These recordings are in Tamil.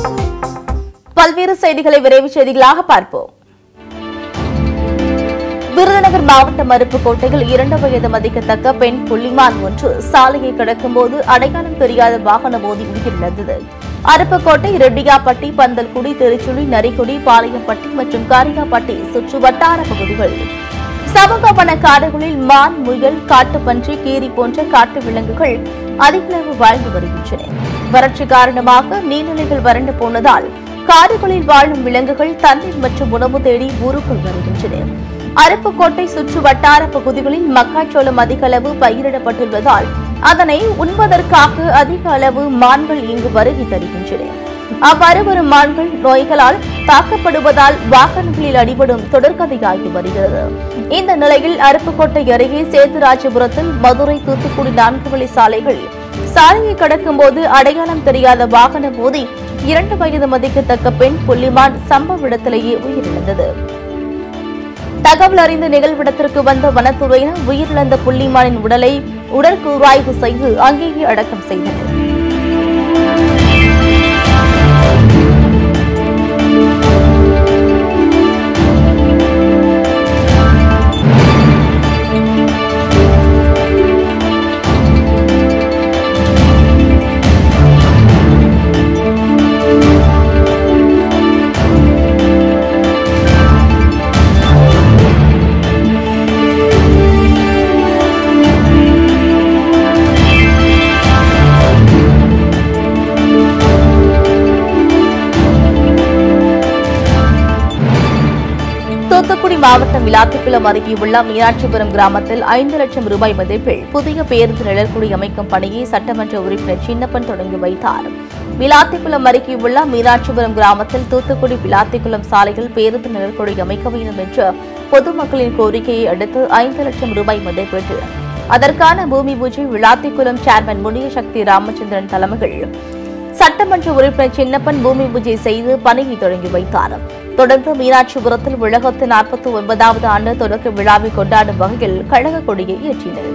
பல்வேறு செய்திகளை விரைவு செய்திகளாக பார்ப்போம் விருதுநகர் மாவட்டம் அருப்புக்கோட்டையில் இரண்டு வயது மதிக்கத்தக்க பெண் புள்ளிமான் ஒன்று சாலையை கடக்கும்போது அடையாளம் தெரியாத வாகனம் மோதி உயிரிழந்தது அருப்புக்கோட்டை ரெட்டியாப்பட்டி பந்தல்குடி திருச்சுழி நரிக்குடி பாளையம்பட்டி மற்றும் காரியாப்பட்டி சுற்று வட்டார பகுதிகள் சமூக வன காடுகளில் மான் முயல் காட்டுப்பன்றி கீரி போன்ற காட்டு விலங்குகள் அதிகளவு வாழ்ந்து வருகின்றன வறட்சி காரணமாக நீர்நிலைகள் வறண்டு போனதால் காடுகளில் வாழும் விலங்குகள் தண்ணீர் மற்றும் உணவு தேடி ஊருக்குள் வருகின்றன அருப்புக்கோட்டை சுற்று வட்டார பகுதிகளில் மக்காச்சோளம் அதிக அளவு பயிரிடப்பட்டுள்ளதால் அதனை உண்பதற்காக அதிக அளவு மான்கள் இங்கு வருகை தருகின்றன அவ்வாறு வரும் மான்கள் நோய்களால் தாக்கப்படுவதால் வாகனங்களில் அடிபடும் தொடர்கதையாகி வருகிறது இந்த நிலையில் அருப்புக்கோட்டை அருகே சேதுராஜபுரத்தில் மதுரை தூத்துக்குடி நான்கு வழி சாலைகள் சாலையை கடக்கும்போது அடையாளம் தெரியாத வாகனம் மோதி இரண்டு வயது மதிக்கத்தக்க பெண் புள்ளிமான் சம்பவ இடத்திலேயே உயிரிழந்தது தகவல் அறிந்த நிகழ்விடத்திற்கு வந்த வனத்துறையினர் உயிரிழந்த புள்ளிமானின் உடலை உடற்கூறாய்வு செய்து அங்கேயே அடக்கம் செய்தனர் தூத்துக்குடி மாவட்டம் விளாத்திக்குளம் அருகே உள்ள மீனாட்சிபுரம் கிராமத்தில் ஐந்து லட்சம் ரூபாய் மதிப்பில் புதிய பேருந்து நிழற்குடி அமைக்கும் பணியை சட்டமன்ற உறுப்பினர் சின்னப்பன் தொடங்கி வைத்தார் விளாத்திக்குளம் அருகே உள்ள மீனாட்சிபுரம் கிராமத்தில் தூத்துக்குடி விளாத்திக்குளம் சாலையில் பேருந்து நிழற்குடி அமைக்க வேண்டும் என்ற பொதுமக்களின் கோரிக்கையை அடுத்து ஐந்து லட்சம் ரூபாய் மதிப்பீட்டில் அதற்கான பூமி பூஜை விளாத்திக்குளம் சேர்மன் முனியசக்தி ராமச்சந்திரன் தலைமையில் சட்டமன்ற உறுப்பினர் சின்னப்பன் பூமி பூஜை செய்து பணியை தொடங்கி வைத்தார் தொடர்ந்து மீனாட்சிபுரத்தில் உலகத்தின் நாற்பத்தி ஒன்பதாவது ஆண்டு தொடக்க விழாவை கொண்டாடும் வகையில் கழக கொடியை ஏற்றினர்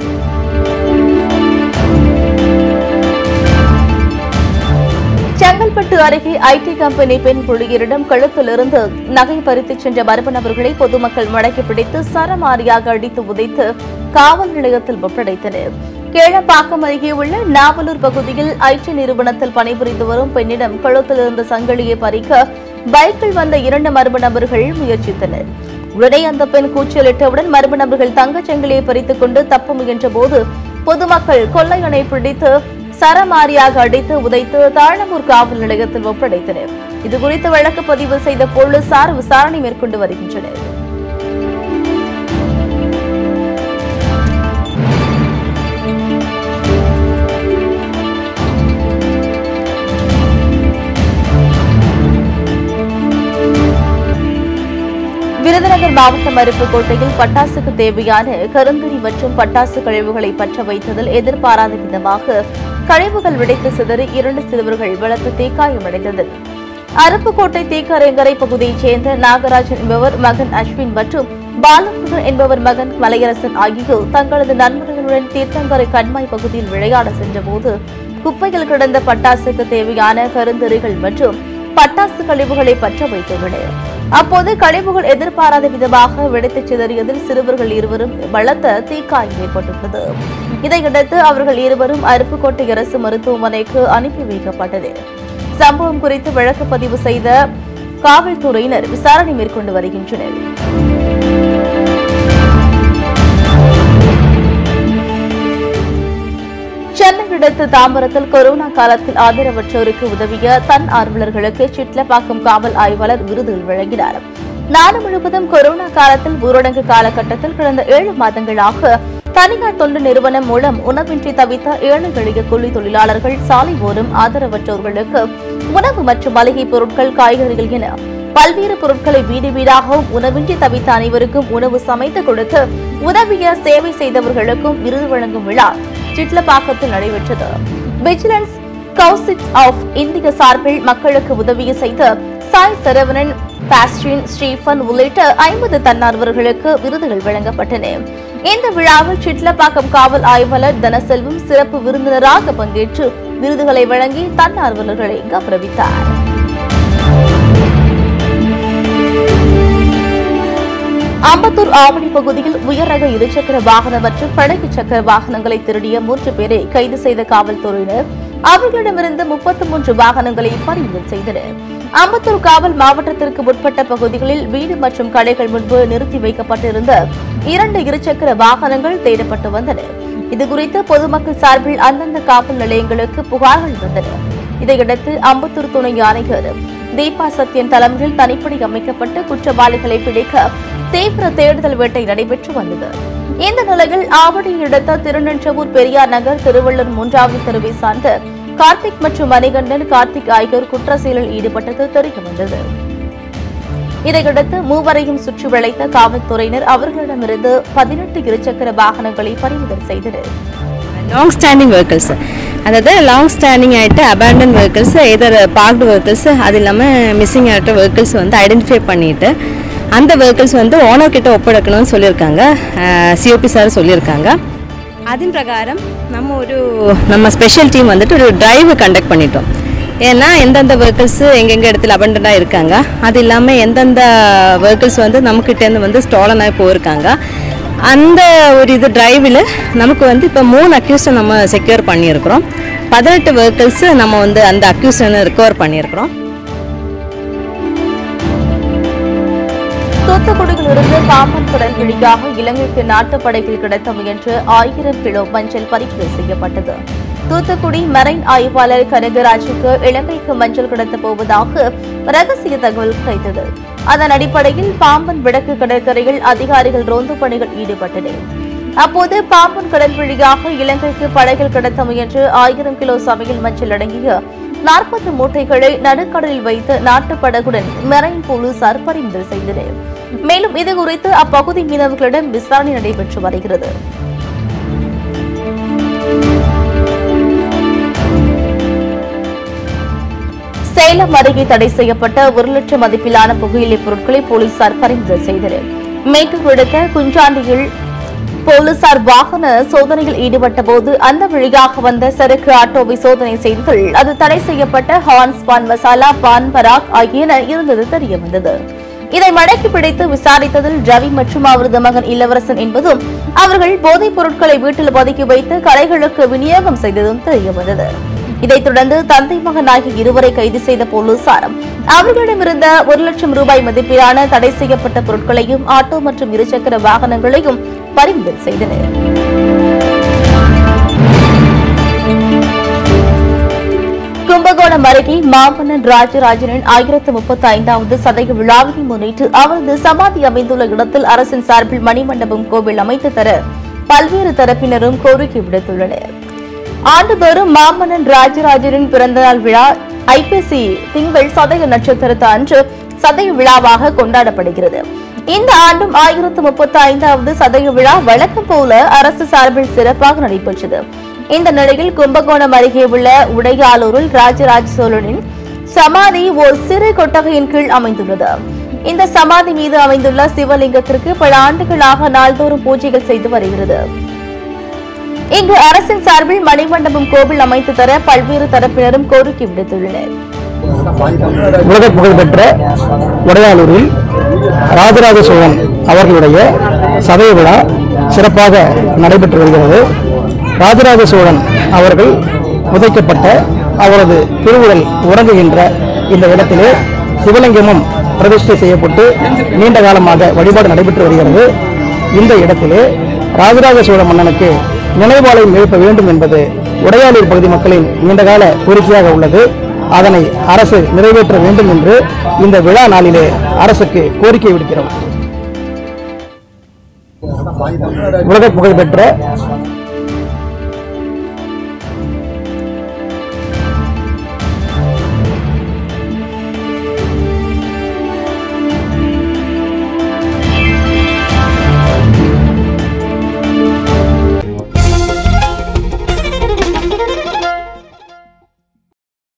செங்கல்பட்டு அருகே ஐடி கம்பெனி பெண் ஊழியரிடம் கழுத்திலிருந்து நகை பறித்துச் சென்ற மர்ம நபர்களை பொதுமக்கள் மடக்கி பிடித்து சரமாரியாக அடித்து உதைத்து காவல் நிலையத்தில் ஒப்படைத்தனர் கேளப்பாக்கம் அருகே உள்ள நாவலூர் பகுதியில் ஐடி நிறுவனத்தில் பணிபுரிந்து வரும் பெண்ணிடம் கழுத்தில் இருந்த சங்கிலியை பறிக்க பைக்கில் வந்த இரண்டு மர்ம நபர்கள் முயற்சித்தனர் உடனே அந்த பெண் கூச்சலிட்டவுடன் மர்ம நபர்கள் தங்கச் சங்கிலியை பறித்துக் கொண்டு தப்ப முயன்ற போது பொதுமக்கள் கொள்ளையனை பிடித்து சரமாரியாக அடித்து உதைத்து தாழம்பூர் காவல் நிலையத்தில் ஒப்படைத்தனர் இதுகுறித்து வழக்கு பதிவு செய்த போலீசார் விசாரணை மேற்கொண்டு வருகின்றனர் விருதுநகர் மாவட்டம் அருப்புக்கோட்டையில் பட்டாசுக்கு தேவையான கருந்தறி மற்றும் பட்டாசு கழிவுகளை பற்ற வைத்ததில் எதிர்பாராத விதமாக கழிவுகள் வெடித்து சிதறி இரண்டு சிறுவர்கள் பலத்த தீக்காயமடைந்தது அருப்புக்கோட்டை தீக்கரைங்கரை பகுதியைச் சேர்ந்த நாகராஜன் என்பவர் மகன் அஸ்வின் மற்றும் பாலமுருகன் என்பவர் மகன் மலையரசன் ஆகியோர் தங்களது நண்பர்களுடன் தீர்த்தங்கரை கண்மாய் பகுதியில் விளையாட சென்றபோது குப்பையில் கிடந்த பட்டாசுக்கு தேவையான கருந்தறிகள் மற்றும் பட்டாசு கழிவுகளை பற்ற வைத்துள்ளனர் அப்போது கழிவுகள் எதிர்பாராத விதமாக வெடித்துச் சிதறியதில் சிறுவர்கள் இருவரும் பலத்த தீக்காயம் ஏற்பட்டுள்ளது இதையடுத்து அவர்கள் இருவரும் அருப்புக்கோட்டை அரசு மருத்துவமனைக்கு அனுப்பி வைக்கப்பட்டனர் சம்பவம் குறித்து வழக்கு பதிவு செய்த காவல்துறையினர் விசாரணை மேற்கொண்டு வருகின்றனர் சென்னை அடுத்த தாம்பரத்தில் கொரோனா காலத்தில் ஆதரவற்றோருக்கு உதவிய தன் ஆர்வலர்களுக்கு சிட்லப்பாக்கம் காவல் ஆய்வாளர் விருது வழங்கினார் நாடு முழுவதும் கொரோனா காலத்தில் ஊரடங்கு காலகட்டத்தில் கடந்த ஏழு மாதங்களாக தனியார் தொண்டு நிறுவனம் மூலம் உணவின்றி தவித்த ஏழை எளிய கூலி தொழிலாளர்கள் சாலை ஓரம் ஆதரவற்றோர்களுக்கு உணவு மற்றும் மளிகை பொருட்கள் காய்கறிகள் என பல்வேறு பொருட்களை வீடு வீடாகவும் உணவின்றி தவித்த அனைவருக்கும் உணவு சமைத்து கொடுத்து உதவிய சேவை செய்தவர்களுக்கும் விருது வழங்கும் விழா சிட்லப்பாக்கத்தில் நடைபெற்றது விஜிலன்ஸ் கவுசிட் ஆஃப் இந்திய சார்பில் மக்களுக்கு உதவி செய்த சாய் சரவணன் பாஸ்டின் ஸ்டீஃபன் உள்ளிட்ட ஐம்பது தன்னார்வர்களுக்கு விருதுகள் வழங்கப்பட்டன இந்த விழாவில் சிட்லப்பாக்கம் காவல் ஆய்வாளர் தனசெல்வம் சிறப்பு விருந்தினராக பங்கேற்று விருதுகளை வழங்கி தன்னார்வலர்களை கௌரவித்தார் அம்பத்தூர் ஆவணி பகுதியில் உயர் ரக இருசக்கர வாகனம் மற்றும் படகு சக்கர வாகனங்களை திருடிய மூன்று பேரை கைது செய்த காவல்துறையினர் அவர்களிடமிருந்து முப்பத்தி மூன்று வாகனங்களை பறிமுதல் செய்தனர் அம்பத்தூர் காவல் மாவட்டத்திற்கு உட்பட்ட பகுதிகளில் வீடு மற்றும் கடைகள் முன்பு நிறுத்தி வைக்கப்பட்டிருந்த இரண்டு இருசக்கர வாகனங்கள் தேடப்பட்டு வந்தன இதுகுறித்து பொதுமக்கள் சார்பில் அந்தந்த காவல் நிலையங்களுக்கு புகார்கள் வந்தன இதையடுத்து அம்பத்தூர் துணை ஆணையர் தீபா சத்யன் தலைமையில் தனிப்படை அமைக்கப்பட்டு குற்றவாளிகளை பிடிக்க தீவிர தேடுதல் வேட்டை நடைபெற்று வந்தது இந்த நிலையில் ஆவடியில் அடுத்த திருநென்றவூர் பெரியார் நகர் திருவள்ளூர் மூன்றாவது தெருவை சார்ந்த கார்த்திக் மற்றும் மணிகண்டன் கார்த்திக் ஆகியோர் குற்ற செயலில் ஈடுபட்டது தெரிய வந்தது இதையடுத்து மூவரையும் சுற்றி வளைத்த காவல்துறையினர் அவர்களிடமிருந்து பதினெட்டு இருசக்கர வாகனங்களை பறிமுதல் செய்தனர் லாங் ஸ்டாண்டிங் வெஹிக்கிள்ஸ் அதாவது லாங் ஸ்டாண்டிங் ஆகிட்டு abandon vehicles either parked vehicles அது இல்லாமல் மிஸ்ஸிங் ஆகிட்ட வெஹிக்கிள்ஸ் வந்து ஐடென்டிஃபை பண்ணிட்டு அந்த வெஹிக்கிள்ஸ் வந்து ஓனர் கிட்ட ஒப்படைக்கணும்னு சொல்லியிருக்காங்க சிஓபி சார் சொல்லியிருக்காங்க அதன் பிரகாரம் நம்ம ஒரு நம்ம ஸ்பெஷல் டீம் வந்துட்டு ஒரு டிரைவ் கண்டக்ட் பண்ணிட்டோம் ஏன்னா எந்தெந்த வெஹிக்கிள்ஸ் எங்கெங்க இடத்துல அபண்டனாக இருக்காங்க அது இல்லாமல் எந்தெந்த வெஹிக்கிள்ஸ் வந்து நம்மக்கிட்டேருந்து வந்து ஸ்டாலன் ஆகி போயிருக்காங்க அந்த ஒரு இது டிரைவில் நமக்கு வந்து இப்போ மூணு அக்யூஸை நம்ம செக்யூர் பண்ணியிருக்கிறோம் பதினெட்டு வெஹிக்கிள்ஸ் நம்ம வந்து அந்த அக்யூஸனை ரிகவர் பண்ணியிருக்கிறோம் தூத்துக்குடியிலிருந்து பாம்பன் கடல் வழியாக இலங்கைக்கு நாட்டுப்படையில் கிடைத்த முயன்ற ஆயிரம் கிலோ மஞ்சள் பறிமுதல் செய்யப்பட்டது தூத்துக்குடி மரைன் ஆய்வாளர் கனகராஜுக்கு இலங்கைக்கு மஞ்சள் கடத்தப் போவதாக ரகசிய தகவல் கிடைத்தது அதன் அடிப்படையில் பாம்பன் விடக்கு கடற்கரையில் அதிகாரிகள் ரோந்து பணிகள் ஈடுபட்டனர் அப்போது பாம்பன் கடல் வழியாக இலங்கைக்கு படகில் கடத்த முயன்று ஆயிரம் கிலோ சமையல் மஞ்சள் அடங்கிய நாற்பது மூட்டைகளை நடுக்கடலில் வைத்து நாட்டு படகுடன் மெரைன் போலீசார் பறிமுதல் செய்தனர் மேலும் இது குறித்து அப்பகுதி மீனவர்களிடம் விசாரணை நடைபெற்று வருகிறது சேலம் அருகே தடை செய்யப்பட்ட ஒரு லட்சம் மதிப்பிலான புகையிலை பொருட்களை போலீசார் பறிமுதல் செய்தனர் மேட்டூர் அடுத்த குஞ்சாண்டியில் போலீசார் வாகன சோதனையில் ஈடுபட்ட போது அந்த வழியாக வந்த சரக்கு ஆட்டோவை சோதனை செய்ததில் அது தடை செய்யப்பட்ட ஹான்ஸ் பான் மசாலா பான் பராக் ஆகியன இருந்தது தெரிய வந்தது இதை மடக்கி பிடித்து விசாரித்ததில் ரவி மற்றும் அவரது மகன் இளவரசன் என்பதும் அவர்கள் போதைப் பொருட்களை வீட்டில் பதுக்கி வைத்து கடைகளுக்கு விநியோகம் செய்ததும் தெரிய வந்தது இதைத் தொடர்ந்து தந்தை மகன் ஆகிய இருவரை கைது செய்த போலீசார் அவர்களிடமிருந்த ஒரு லட்சம் ரூபாய் மதிப்பிலான தடை செய்யப்பட்ட பொருட்களையும் ஆட்டோ மற்றும் இருசக்கர வாகனங்களையும் பறிமுதல் செய்தனர் கும்பகோணம் அருகே மாமன்னன் ராஜராஜனின் ஆயிரத்து முப்பத்தி ஐந்தாவது சதய விழாவினை முன்னிட்டு அவரது சமாதி அமைந்துள்ள இடத்தில் அரசின் சார்பில் மணிமண்டபம் கோவில் அமைத்து தர பல்வேறு தரப்பினரும் கோரிக்கை விடுத்துள்ளனர் ஆண்டுதோறும் மாமன்னன் ராஜராஜனின் பிறந்தநாள் விழா ஐப்பசி திங்கள் சதய நட்சத்திரத்து அன்று சதய விழாவாக கொண்டாடப்படுகிறது இந்த ஆண்டும் ஆயிரத்து முப்பத்தி ஐந்தாவது சதய விழா வழக்கம் போல அரசு சார்பில் சிறப்பாக நடைபெற்றது இந்த நிலையில் கும்பகோணம் அருகே உள்ள உடையாலூரில் ராஜராஜ சோழனின் சமாதி ஒரு சிறு கொட்டகையின் கீழ் அமைந்துள்ளது இந்த சமாதி மீது அமைந்துள்ள சிவலிங்கத்திற்கு பல ஆண்டுகளாக நாள்தோறும் பூஜைகள் செய்து வருகிறது இங்கு அரசின் சார்பில் மணிமண்டபம் கோவில் அமைத்து தர பல்வேறு தரப்பினரும் கோரிக்கை விடுத்துள்ளனர் உலக புகழ்பெற்ற உடையாளூரில் ராஜராஜ சோழன் அவர்களுடைய சதய விழா சிறப்பாக நடைபெற்று வருகிறது ராஜராஜ சோழன் அவர்கள் புதைக்கப்பட்ட அவரது திருவுடல் உறங்குகின்ற இந்த இடத்திலே சிவலிங்கமும் பிரதிஷ்டை செய்யப்பட்டு நீண்ட காலமாக வழிபாடு நடைபெற்று வருகிறது இந்த இடத்திலே ராஜராஜ சோழ மன்னனுக்கு நினைவாலயம் எழுப்ப வேண்டும் என்பது உடையாளூர் பகுதி மக்களின் நீண்டகால கோரிக்கையாக உள்ளது அதனை அரசு நிறைவேற்ற வேண்டும் என்று இந்த விழா நாளிலே அரசுக்கு கோரிக்கை விடுக்கிறோம் உலக புகழ்பெற்ற